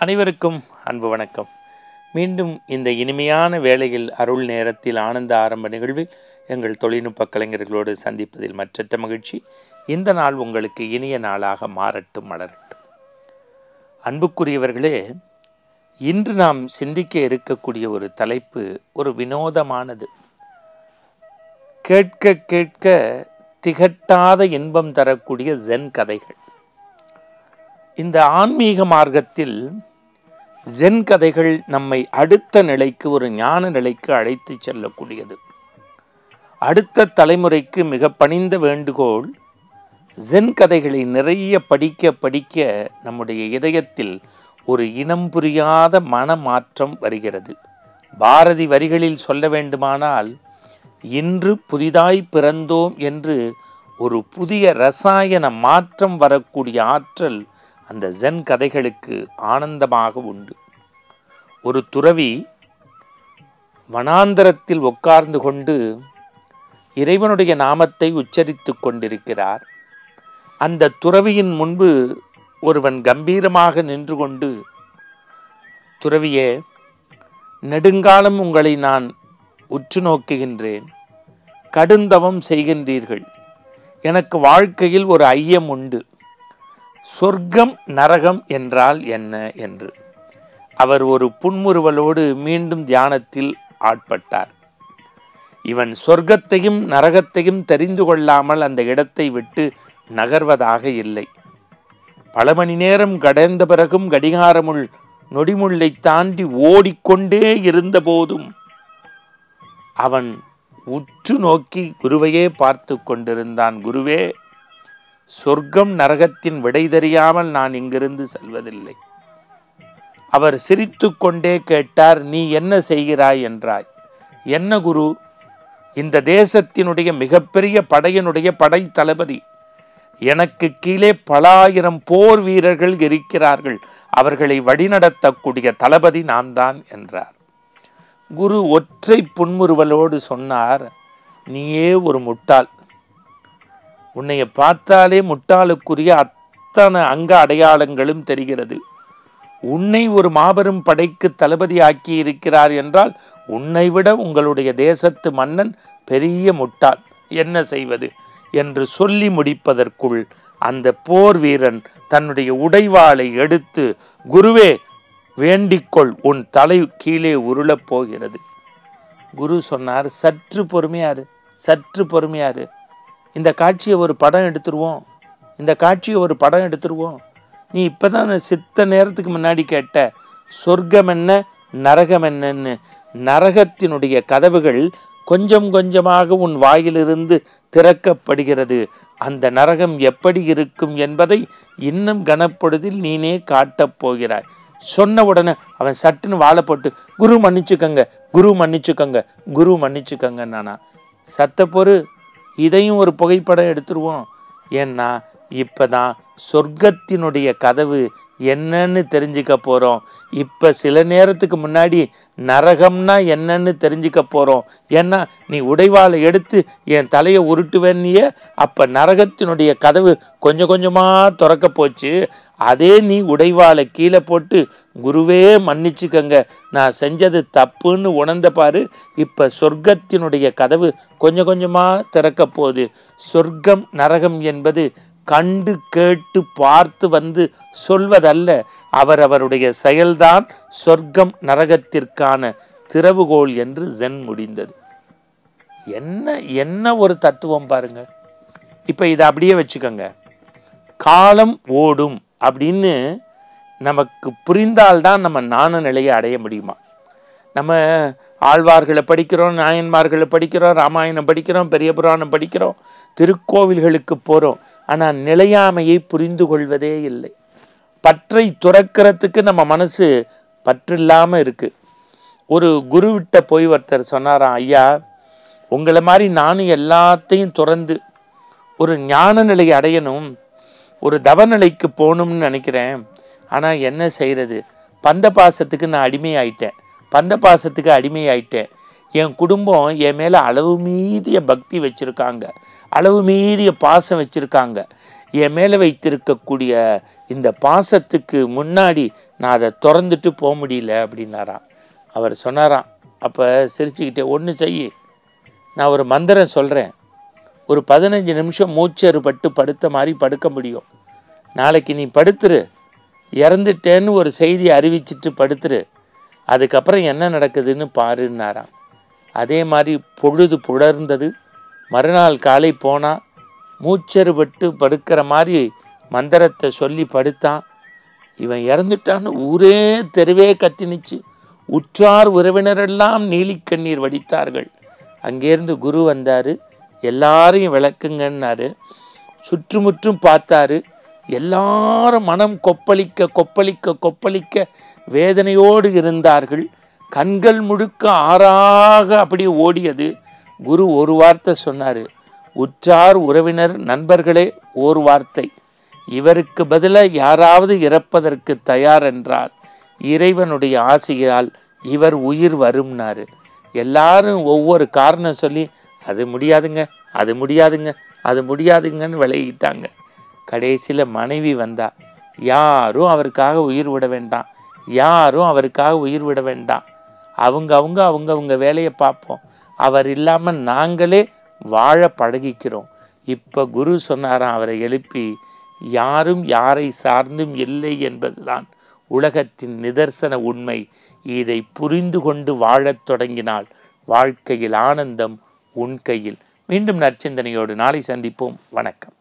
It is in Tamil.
அனைவருக்கும் அன்பு வணக்கம் மீண்டும் இந்த இனிமையான வேளையில் அருள் நேரத்தில் ஆனந்த ஆரம்ப நிகழ்வில் எங்கள் தொழில்நுட்ப கலைஞர்களோடு சந்திப்பதில் மற்றற்ற மகிழ்ச்சி இந்த நாள் உங்களுக்கு இனிய நாளாக மாறட்டும் மலரட்டும் அன்புக்குரியவர்களே இன்று நாம் சிந்திக்க இருக்கக்கூடிய ஒரு தலைப்பு ஒரு வினோதமானது கேட்க கேட்க திகட்டாத இன்பம் தரக்கூடிய ஜென் கதைகள் இந்த ஆன்மீக மார்க்கத்தில் ஜென் கதைகள் நம்மை அடுத்த நிலைக்கு ஒரு ஞான நிலைக்கு அழைத்து செல்லக்கூடியது அடுத்த தலைமுறைக்கு மிக பணிந்த வேண்டுகோள் ஜென் கதைகளை நிறைய படிக்க படிக்க நம்முடைய இதயத்தில் ஒரு இனம் புரியாத மனமாற்றம் வருகிறது பாரதி வரிகளில் சொல்ல வேண்டுமானால் இன்று புதிதாய் பிறந்தோம் என்று ஒரு புதிய ரசாயன மாற்றம் வரக்கூடிய ஆற்றல் அந்த ஜென் கதைகளுக்கு ஆனந்தமாக உண்டு ஒரு துறவி வனாந்தரத்தில் உட்கார்ந்து கொண்டு இறைவனுடைய நாமத்தை உச்சரித்து கொண்டிருக்கிறார் அந்த துறவியின் முன்பு ஒருவன் கம்பீரமாக நின்று கொண்டு துறவியே நெடுங்காலம் உங்களை நான் உற்று நோக்குகின்றேன் கடுந்தவம் செய்கின்றீர்கள் எனக்கு வாழ்க்கையில் ஒரு ஐயம் உண்டு சொர்க்கம் நரகம் என்றால் என்ன என்று அவர் ஒரு புன்முறுவலோடு மீண்டும் தியானத்தில் ஆட்பட்டார் இவன் சொர்க்கத்தையும் நரகத்தையும் தெரிந்து கொள்ளாமல் அந்த இடத்தை விட்டு நகர்வதாக இல்லை பல மணி நேரம் கடந்த பிறகும் கடிகாரமுள் நொடிமுள்ளை தாண்டி ஓடிக்கொண்டே இருந்த போதும் அவன் உற்று நோக்கி குருவையே பார்த்து கொண்டிருந்தான் குருவே சொர்க்கம் நரகத்தின் விடை தெரியாமல் நான் இங்கிருந்து செல்வதில்லை அவர் சிரித்து கொண்டே கேட்டார் நீ என்ன செய்கிறாய் என்றாய் என்ன குரு இந்த தேசத்தினுடைய மிகப்பெரிய படையினுடைய படை தளபதி எனக்கு கீழே பல ஆயிரம் போர் வீரர்கள் இருக்கிறார்கள் அவர்களை வழிநடத்தக்கூடிய தளபதி நான் தான் என்றார் குரு ஒற்றை புன்முறுவலோடு சொன்னார் நீயே ஒரு முட்டாள் உன்னைய பார்த்தாலே முட்டாளுக்குரிய அத்தனை அங்க அடையாளங்களும் தெரிகிறது உன்னை ஒரு மாபெரும் படைக்கு தளபதி ஆக்கி இருக்கிறார் என்றால் உன்னை விட உங்களுடைய தேசத்து மன்னன் பெரிய முட்டாள் என்ன செய்வது என்று சொல்லி முடிப்பதற்குள் அந்த போர் வீரன் தன்னுடைய உடைவாளை எடுத்து குருவே வேண்டிக்கொள் உன் தலை கீழே உருளப் போகிறது குரு சொன்னார் சற்று பொறுமையாரு சற்று பொறுமையாரு இந்த காட்சியை ஒரு படம் எடுத்துருவோம் இந்த காட்சியை ஒரு படம் எடுத்துருவோம் நீ இப்போதான் சித்த நேரத்துக்கு முன்னாடி கேட்ட சொர்க்கம் என்ன நரகம் என்னன்னு நரகத்தினுடைய கதவுகள் கொஞ்சம் கொஞ்சமாக உன் வாயிலிருந்து திறக்கப்படுகிறது அந்த நரகம் எப்படி இருக்கும் என்பதை இன்னும் கனப்பொழுதில் நீனே காட்டப் போகிறாய் சொன்ன உடனே அவன் சட்டுன்னு வாழை போட்டு குரு மன்னிச்சுக்கங்க குரு மன்னிச்சுக்கங்க குரு மன்னிச்சுக்கங்க நானா சத்த பொறு இதையும் ஒரு புகைப்படம் எடுத்துருவோம் ஏன்னா இப்பதான் சொர்க்கத்தினுடைய கதவு என்னன்னு தெரிஞ்சுக்க போகிறோம் இப்போ சில நேரத்துக்கு முன்னாடி நரகம்னா என்னன்னு தெரிஞ்சுக்க போகிறோம் ஏன்னா நீ உடைவாளை எடுத்து என் தலையை உருட்டுவேன்னிய அப்போ நரகத்தினுடைய கதவு கொஞ்சம் கொஞ்சமாக திறக்க போச்சு அதே நீ உடைவாளை கீழே போட்டு குருவே மன்னிச்சுக்கங்க நான் செஞ்சது தப்புன்னு உணர்ந்த பாரு இப்போ சொர்க்கத்தினுடைய கதவு கொஞ்சம் கொஞ்சமாக திறக்க போகுது சொர்க்கம் நரகம் என்பது கண்டு கேட்டு பார்த்து வந்து சொல்வதல்ல அவரவருடைய செயல்தான் சொர்க்கம் நரகத்திற்கான திறவுகோல் என்று ஜென் முடிந்தது என்ன என்ன ஒரு தத்துவம் பாருங்க இப்போ இதை அப்படியே வச்சுக்கோங்க காலம் ஓடும் அப்படின்னு நமக்கு புரிந்தால்தான் நம்ம நாண நிலையை அடைய முடியுமா நம்ம ஆழ்வார்களை படிக்கிறோம் நாயன்மார்களை படிக்கிறோம் ராமாயணம் படிக்கிறோம் பெரிய புராணம் படிக்கிறோம் திருக்கோவில்களுக்கு போகிறோம் ஆனால் நிலையாமையை புரிந்து கொள்வதே இல்லை பற்றை துறக்கிறதுக்கு நம்ம மனசு பற்றில்லாமல் இருக்கு ஒரு குருவிட்ட போய் ஒருத்தர் சொன்னாராம் ஐயா உங்களை மாதிரி நானும் எல்லாத்தையும் துறந்து ஒரு ஞான நிலை அடையணும் ஒரு தவநிலைக்கு போகணும்னு நினைக்கிறேன் ஆனால் என்ன செய்கிறது பந்த பாசத்துக்கு நான் அடிமையாயிட்டேன் பந்த பாசத்துக்கு அடிமையாயிட்டேன் என் குடும்பம் என் மேலே அளவு மீறிய பக்தி வச்சுருக்காங்க அளவு மீறிய பாசம் வச்சுருக்காங்க என் மேலே வைத்திருக்கக்கூடிய இந்த பாசத்துக்கு முன்னாடி நான் அதை திறந்துட்டு போக முடியல அப்படின்னாராம் அவர் சொன்னாராம் அப்போ சிரிச்சுக்கிட்டே ஒன்று செய்யு நான் ஒரு மந்திரம் சொல்கிறேன் ஒரு பதினஞ்சு நிமிஷம் மூச்சறுபட்டு படுத்த மாதிரி படுக்க முடியும் நாளைக்கு நீ படுத்துரு இறந்துட்டேன்னு ஒரு செய்தி அறிவிச்சிட்டு படுத்துரு அதுக்கப்புறம் என்ன நடக்குதுன்னு பாருன்னாராம் அதே மாதிரி பொழுது புலர்ந்தது மறுநாள் காலை போனால் மூச்சறுபட்டு படுக்கிற மாதிரி மந்திரத்தை சொல்லி படுத்தான் இவன் இறந்துட்டான்னு ஊரே தெருவே கத்தினுச்சு உற்றார் உறவினரெல்லாம் நீலிக்கண்ணீர் வடித்தார்கள் அங்கேருந்து குரு வந்தார் எல்லாரையும் விளக்குங்கன்னாரு சுற்றுமுற்றும் பார்த்தாரு எல்லாரும் மனம் கொப்பளிக்க கொப்பளிக்க கொப்பளிக்க வேதனையோடு இருந்தார்கள் கண்கள் முழுக்க ஆறாக அப்படியே ஓடியது குரு ஒரு வார்த்தை சொன்னார் உற்றார் உறவினர் நண்பர்களே ஒரு வார்த்தை இவருக்கு பதிலாக யாராவது இறப்பதற்கு தயார் என்றால் இறைவனுடைய ஆசையால் இவர் உயிர் வரும்னாரு எல்லாரும் ஒவ்வொரு காரணம் சொல்லி அது முடியாதுங்க அது முடியாதுங்க அது முடியாதுங்கன்னு விலகிட்டாங்க கடைசியில் மனைவி வந்தா யாரும் அவருக்காக உயிர் விட வேண்டாம் யாரும் அவருக்காக உயிர் விட வேண்டாம் அவங்க அவங்க அவங்க அவங்க வேலையை பார்ப்போம் அவர் இல்லாமல் நாங்களே வாழ பழகிக்கிறோம் இப்போ குரு சொன்னாராம் அவரை எழுப்பி யாரும் யாரை சார்ந்தும் இல்லை என்பதுதான் உலகத்தின் நிதர்சன உண்மை இதை புரிந்து கொண்டு வாழத் தொடங்கினால் வாழ்க்கையில் ஆனந்தம் உன் கையில் மீண்டும் நற்சிந்தனையோடு நாளை சந்திப்போம் வணக்கம்